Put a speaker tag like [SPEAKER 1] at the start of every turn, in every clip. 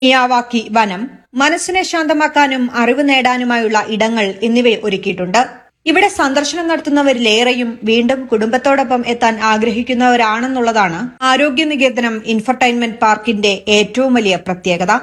[SPEAKER 1] Miyawaki വനം മനസ്സിനെ ശാന്തമാക്കാനും അറിവ് നേടാനുമായുള്ള ഇടങ്ങൾ എന്നിവ ഒരുക്കിയിട്ടുണ്ട് ഇവിടെ സന്ദർശനം നടത്തുന്നവരിലേറെയും വീണ്ടും കുടുംബത്തോടൊപ്പം എത്താൻ ആഗ്രഹിക്കുന്നവരാണെന്നുള്ളതാണ് ആരോഗ്യ നികേതനം ഇൻഫർടൈൻമെന്റ് പാർക്കിന്റെ ഏറ്റവും വലിയ പ്രത്യേകത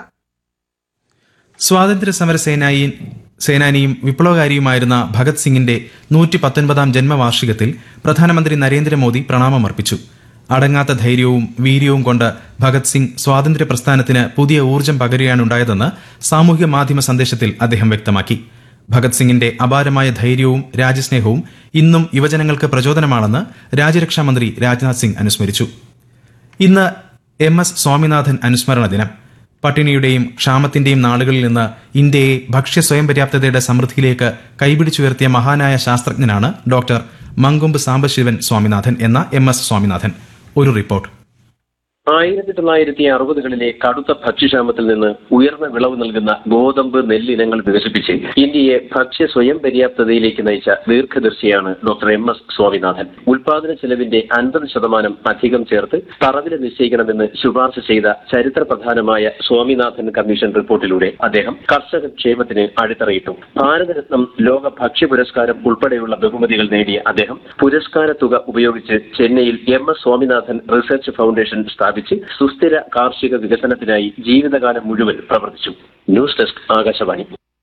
[SPEAKER 2] സ്വാതന്ത്ര്യ സമര സേനായി സേനാനിയും വിപ്ലവകാരിയുമായിരുന്ന ഭഗത് സിംഗിന്റെ നൂറ്റി പത്തൊൻപതാം ജന്മവാർഷികത്തിൽ പ്രധാനമന്ത്രി നരേന്ദ്രമോദി പ്രണാമമർപ്പിച്ചു അടങ്ങാത്ത ധൈര്യവും വീര്യവും കൊണ്ട് ഭഗത് സിംഗ് സ്വാതന്ത്ര്യ പ്രസ്ഥാനത്തിന് പുതിയ ഊർജ്ജം പകരുകയാണുണ്ടായതെന്ന് സാമൂഹ്യ മാധ്യമ സന്ദേശത്തിൽ അദ്ദേഹം വ്യക്തമാക്കി ഭഗത് സിംഗിന്റെ അപാരമായ ധൈര്യവും രാജ്യസ്നേഹവും ഇന്നും യുവജനങ്ങൾക്ക് പ്രചോദനമാണെന്ന് രാജ്യരക്ഷാമന്ത്രി രാജ്നാഥ് സിംഗ് അനുസ്മരിച്ചു ഇന്ന് എം എസ് സ്വാമിനാഥൻ അനുസ്മരണ ദിനം പട്ടിണിയുടെയും ക്ഷാമത്തിന്റെയും നാളുകളിൽ നിന്ന് ഇന്ത്യയെ ഭക്ഷ്യ സ്വയം പര്യാപ്തതയുടെ സമൃദ്ധിയിലേക്ക് കൈപിടിച്ചുയർത്തിയ മഹാനായ ശാസ്ത്രജ്ഞനാണ് ഡോക്ടർ മങ്കൊമ്പ് സാംബശിവൻ സ്വാമിനാഥൻ എന്ന എം എസ് സ്വാമിനാഥൻ ഒരു റിപ്പോർട്ട്
[SPEAKER 3] ആയിരത്തി തൊള്ളായിരത്തി അറുപതുകളിലെ കടുത്ത ഭക്ഷ്യക്ഷാമത്തിൽ നിന്ന് ഉയർന്ന വിളവ് നൽകുന്ന ഗോതമ്പ് നെല്ലിനങ്ങൾ വികസിപ്പിച്ച് ഇന്ത്യയെ ഭക്ഷ്യ സ്വയം പര്യാപ്തതയിലേക്ക് നയിച്ച ദീർഘദർശിയാണ് ഡോക്ടർ എം എസ് സ്വാമിനാഥൻ ഉൽപാദന ചെലവിന്റെ അൻപത് ശതമാനം അധികം ചേർത്ത് തറവില നിശ്ചയിക്കണമെന്ന് ശുപാർശ ചെയ്ത ചരിത്ര പ്രധാനമായ സ്വാമിനാഥൻ കമ്മീഷൻ റിപ്പോർട്ടിലൂടെ അദ്ദേഹം കർഷക ക്ഷേമത്തിന് അടിത്തറയിട്ടു ഭാരതരത്നം ലോക ഭക്ഷ്യ പുരസ്കാരം ഉൾപ്പെടെയുള്ള ബഹുമതികൾ നേടിയ അദ്ദേഹം പുരസ്കാര തുക ഉപയോഗിച്ച് ചെന്നൈയിൽ M S Swaminathan research foundation സ്ഥാപിച്ച് സുസ്ഥിര കാർഷിക വികസനത്തിനായി ജീവിതകാലം മുഴുവൻ പ്രവർത്തിച്ചു ന്യൂസ് ഡെസ്ക് ആകാശവാണി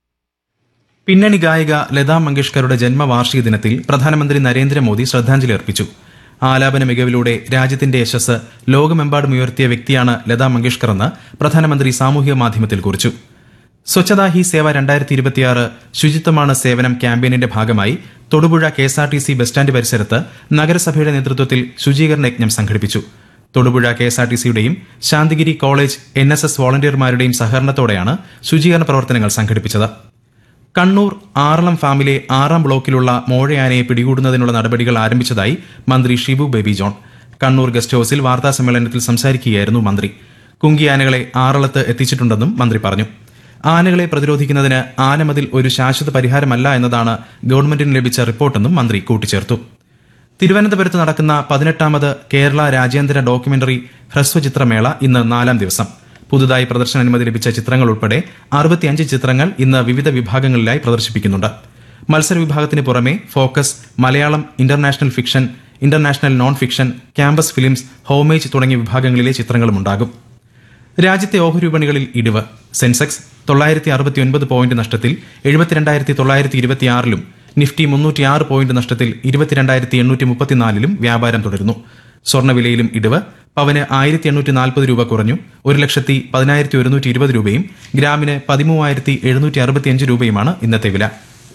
[SPEAKER 2] പിന്നണി ഗായിക ലതാ മങ്കേഷ്കറുടെ ജന്മവാർഷിക ദിനത്തിൽ പ്രധാനമന്ത്രി നരേന്ദ്രമോദി ശ്രദ്ധാഞ്ജലി അർപ്പിച്ചു ആലാപന മികവിലൂടെ രാജ്യത്തിന്റെ യശസ് ലോകമെമ്പാടും ഉയർത്തിയ വ്യക്തിയാണ് ലതാ മങ്കേഷ്കർ എന്ന് പ്രധാനമന്ത്രി സാമൂഹിക മാധ്യമത്തിൽ കുറിച്ചു സ്വച്ഛതാ ഹി സേവ രണ്ടായിരത്തി ഇരുപത്തിയാറ് ശുചിത്വമാണ് സേവനം ക്യാമ്പയിനിന്റെ ഭാഗമായി Thodupuzha K S R T C bus stand പരിസരത്ത് നഗരസഭയുടെ നേതൃത്വത്തിൽ ശുചീകരണ യജ്ഞം സംഘടിപ്പിച്ചു Thodupuzha K S R T സിയുടെയും Santhigiri college N S S വോളണ്ടിയർമാരുടെയും സഹകരണത്തോടെയാണ് ശുചീകരണ പ്രവർത്തനങ്ങൾ സംഘടിപ്പിച്ചത് കണ്ണൂർ ആറളം ഫാമിലെ ആറാം ബ്ലോക്കിലുള്ള മോഴയാനയെ പിടികൂടുന്നതിനുള്ള നടപടികൾ ആരംഭിച്ചതായി മന്ത്രി ഷിബു ബേബി ജോൺ കണ്ണൂർ ഗസ്റ്റ് ഹൌസിൽ വാർത്താ സമ്മേളനത്തിൽ സംസാരിക്കുകയായിരുന്നു മന്ത്രി കുങ്കിയാനകളെ ആറളത്ത് എത്തിച്ചിട്ടുണ്ടെന്നും മന്ത്രി പറഞ്ഞു ആനകളെ പ്രതിരോധിക്കുന്നതിന് ആനമതിൽ ഒരു ശാശ്വത പരിഹാരമല്ല എന്നതാണ് ഗവൺമെന്റിന് ലഭിച്ച റിപ്പോർട്ടെന്നും മന്ത്രി കൂട്ടിച്ചേർത്തു തിരുവനന്തപുരത്ത് നടക്കുന്ന പതിനെട്ടാമത് കേരള രാജ്യാന്തര ഡോക്യുമെന്ററി ഹ്രസ്വചിത്രമേള ഇന്ന് നാലാം ദിവസം പുതുതായി പ്രദർശനാനുമതി ലഭിച്ച ചിത്രങ്ങൾ ഉൾപ്പെടെ അറുപത്തിയഞ്ച് ചിത്രങ്ങൾ ഇന്ന് വിവിധ വിഭാഗങ്ങളിലായി പ്രദർശിപ്പിക്കുന്നുണ്ട് മത്സര വിഭാഗത്തിന് പുറമെ focus Malayalam international fiction international non fiction campus films homage തുടങ്ങിയ വിഭാഗങ്ങളിലെ ചിത്രങ്ങളുമുണ്ടാകും രാജ്യത്തെ ഓഹരി വിപണികളിൽ ഇടിവ് സെൻസെക്സ് തൊള്ളായിരത്തി അറുപത്തിയൊൻപത് പോയിന്റ് നഷ്ടത്തിൽ എഴുപത്തിരണ്ടായിരത്തി തൊള്ളായിരത്തി ഇരുപത്തിയാറിലും നിഫ്റ്റി മുന്നൂറ്റിയാറ് പോയിന്റ് നഷ്ടത്തിൽ ഇരുപത്തിരണ്ടായിരത്തി എണ്ണൂറ്റി മുപ്പത്തിനാലിലും വ്യാപാരം തുടരുന്നു സ്വർണ്ണവിലയിലും ഇടിവ് പവന് ആയിരത്തി എണ്ണൂറ്റി നാൽപ്പത് രൂപ കുറഞ്ഞു ഒരു ലക്ഷത്തി പതിനായിരത്തി ഒരുന്നൂറ്റി ഇരുപത് രൂപയും ഗ്രാമിന് പതിമൂവായിരത്തി എഴുന്നൂറ്റി അറുപത്തിയഞ്ച് രൂപയുമാണ് ഇന്നത്തെ വില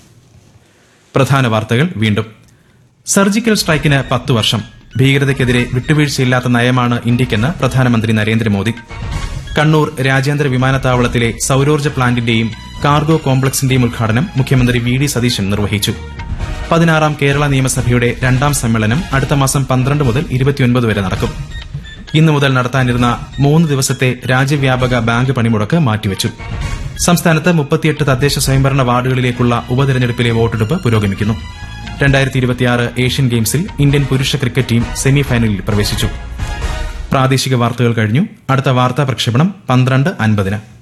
[SPEAKER 2] പ്രധാന വാർത്തകൾ വീണ്ടും സർജിക്കൽ സ്ട്രൈക്കിന് പത്തു വർഷം ഭീകരതയ്ക്കെതിരെ വിട്ടുവീഴ്ചയില്ലാത്ത നയമാണ് ഇന്ത്യക്കെന്ന് പ്രധാനമന്ത്രി നരേന്ദ്രമോദി കണ്ണൂർ രാജ്യാന്തര വിമാനത്താവളത്തിലെ സൌരോർജ്ജ പ്ലാന്റിന്റെയും കാർഗോ കോംപ്ലക്സിന്റെയും ഉദ്ഘാടനം മുഖ്യമന്ത്രി വി ഡി സതീശൻ നിർവഹിച്ചു പതിനാറാം കേരള നിയമസഭയുടെ രണ്ടാം സമ്മേളനം അടുത്ത മാസം പന്ത്രണ്ട് മുതൽ ഇരുപത്തിയൊൻപത് വരെ നടക്കും ഇന്നു മുതൽ നടത്താനിരുന്ന മൂന്ന് ദിവസത്തെ രാജ്യവ്യാപക ബാങ്ക് പണിമുടക്ക് മാറ്റിവച്ചു സംസ്ഥാനത്ത് മുപ്പത്തിയെട്ട് തദ്ദേശ സ്വയംഭരണ വാർഡുകളിലേക്കുള്ള ഉപതെരഞ്ഞെടുപ്പിലെ വോട്ടെടുപ്പ് പുരോഗമിക്കുന്നു രണ്ടായിരത്തി ഇരുപത്തിയാറ് ഏഷ്യൻ ഗെയിംസിൽ ഇന്ത്യൻ പുരുഷ ക്രിക്കറ്റ് ടീം സെമി ഫൈനലിൽ പ്രവേശിച്ചു പ്രാദേശിക വാർത്തകൾ കഴിഞ്ഞു അടുത്ത വാർത്താ പ്രക്ഷേപണം പന്ത്രണ്ട് അൻപതിന്